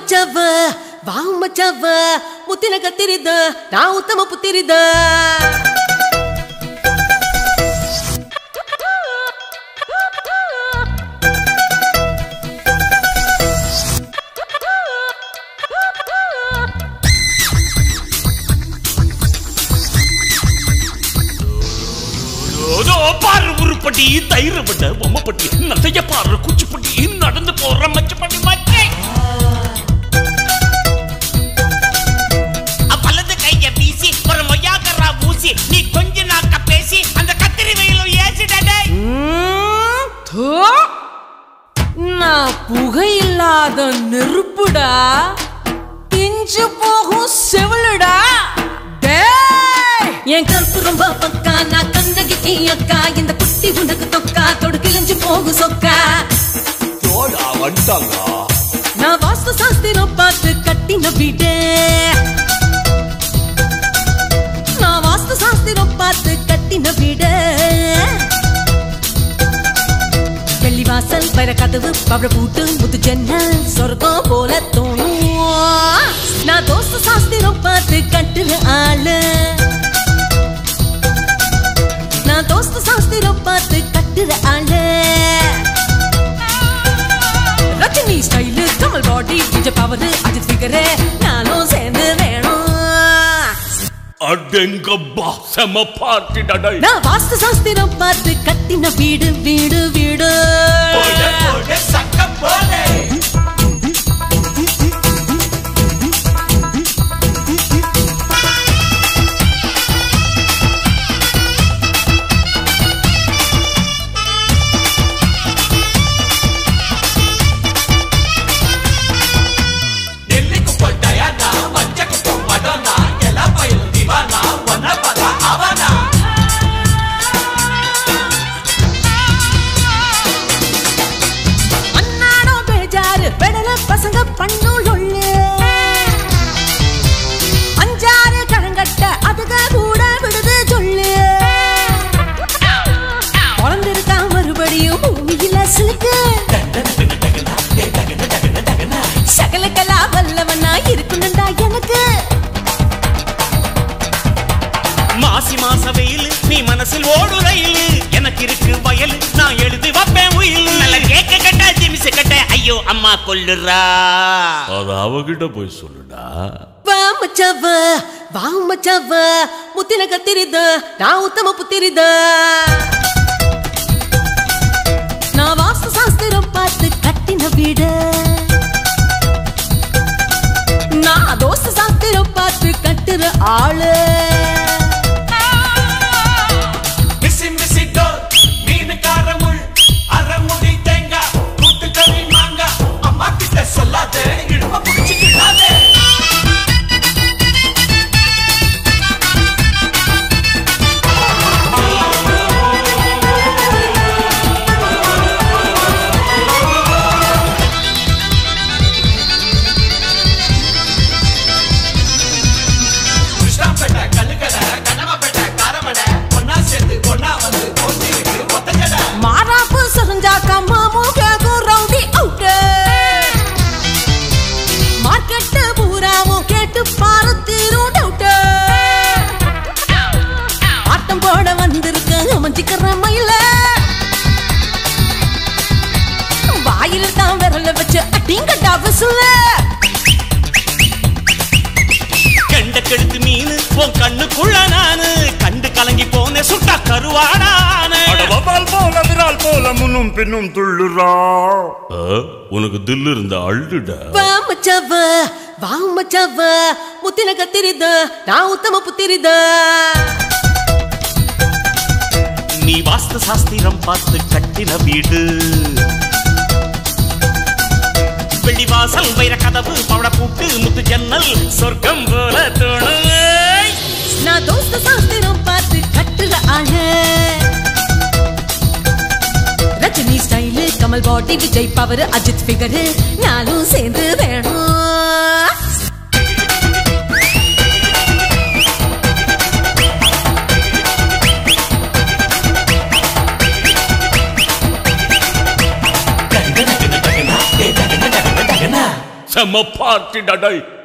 ಮಚ್ಚವ wow ಮಚ್ಚವ ಮುತ್ತಿನ ಕತ್ತಿರಿದ ನಾ ಉತ್ತಮ ಪುತ್ತಿರಿದ ஏதோ பாரு உருப்படி தயிர விட பொம்மப்பட்டி நத்தைய பாரு குச்சிப்பட்டி நடந்து போற மச்சப்பட்டி மச்சை வலது கைய வீசி ஒரு மொய்யாக்கரா ஊசி நீ கொஞ்ச நாக்க பேசி அந்த கத்திரி வெயிலும் ஏசிடடே ம், தோ. நான் புகையில்லாத நெருப்புடா பிஞ்சு போகும் செவிலுடா டேய்! என் கருப்பு ரொம்ப பக்கா நான் கண்ணகி அக்கா இந்த குட்டி உனக்கு தொக்கா தொடு கிழிஞ்சு போகும் சொக்கா தோடா வந்துட்டாங்க நான் வாஸ்து சாஸ்திரம் பார்த்து கட்டின வீடு நான் வாஸ்து சாஸ்திரம் பார்த்து கட்டின வீடு வெள்ளி வாசல் வர கதவு பவள பூட்டு முத்து ஜன்னல் சொர்க்கம் போல தோணும் நான் தோஸ்து சாஸ்திரம் பார்த்து கட்டுற ஆளு நான் தோஸ்து சாஸ்திரம் பார்த்து கட்டுற ஆளு Rajini style Kamal body Vijay power Ajith figure நானும் சேர்ந்து வேணும் அடெங்கப்பா செம பார்ட்டி டடை நான் வாஸ்து சாஸ்திரம் பார்த்து கட்டின வீடு வீடு வீடு சக்கம் போலே அண்ணாடோ பேஜாரு பெடல பசங்க பண்ணுள் உள்ளு அஞ்சாறு கழங்கட்ட அதுக கூட விடுது சொல்லு பிறந்திருக்கா மறுபடியும் பூமியில சிலுக்கு சகலக்கலா வல்லவனா இருக்கணும்டா எனக்கு மாசி மாச வெயில் நீ மனசில் ஓடு ரயில் எனக்கு இருக்கு வயல் நான் எழுதி வைப்பேன் உயில் நல்ல கேக்க கட்ட ஜிமிச கட்ட ஐயோ அம்மா கொல்லுறா அது அவகிட்ட போய் சொல்லுடா வா மச்சவ வா மச்சவ ಮುತ್ತಿನ ಕತ್ತಿರಿದ ನಾ ಉತ್ತಮ ಪುತ್ತಿರಿದ நா வாஸ்து சாஸ்திரம் பார்த்து கட்டின வீடு நான் தோஸ்து சாஸ்திரம் பார்த்து கட்டுற ஆளு மிசி மிசி டோர் மீன் காரமுள் அரைமுடி தேங்காய் கூட்டுக்கறி மாங்காய் அம்மா கிட்ட சொல்லாத இடுப்ப புடிச்சு கிள்ளாதே கிருஷ்ணாப்பேட்டை கல்லுக்கடை கண்ணமாப்பேட்டை காரமடை ஒன்னா சேர்ந்து ஒன்னா வந்து போட்டி இருக்கு ஒத்தக்கடை மாறாப்பு சரிஞ்சாக்கா மாமு கேக்கும் ரவுடி அவுட்டு மார்க்கெட்டு பூராவும் கேட்டு பாரு தீரும் டவுட்டு ஆட்டம் போட வந்திருக்கு அமைஞ்சிக்கிற மயில வாயில தான் விரல வச்சு அட்டிங்கட்டா விசுல கண்ட கெடுத்து மீன் உன் கண்ணுக்குள்ள நானு கண்டு கலங்கி போன சுட்டா கருவாடான வவால் போல விரால் போல முன்னும் பின்னும் துள்ளுறா உனக்கு தில்லு இருந்த அள்ளுடா வா மச்சவ வா மச்சவ ಮುತ್ತಿನ ಕತ್ತಿರಿದ ನಾ ಉತ್ತಮ ಪುತ್ತಿರಿದ நீ வாஸ்து சாஸ்திரம் பார்த்து கட்டின வீடு வெள்ளி வாசல் வைர கதவு பவள பூட்டு முத்து ஜன்னல் சொர்க்கம் போல தோணு நா தோஸ்த சாஸ்திரம் பார்த்து கட்டுற ஆளு Rajini style Kamal body Vijay power Ajith figure நானும் சேர்ந்து வேணும் செம பார்ட்டி டடை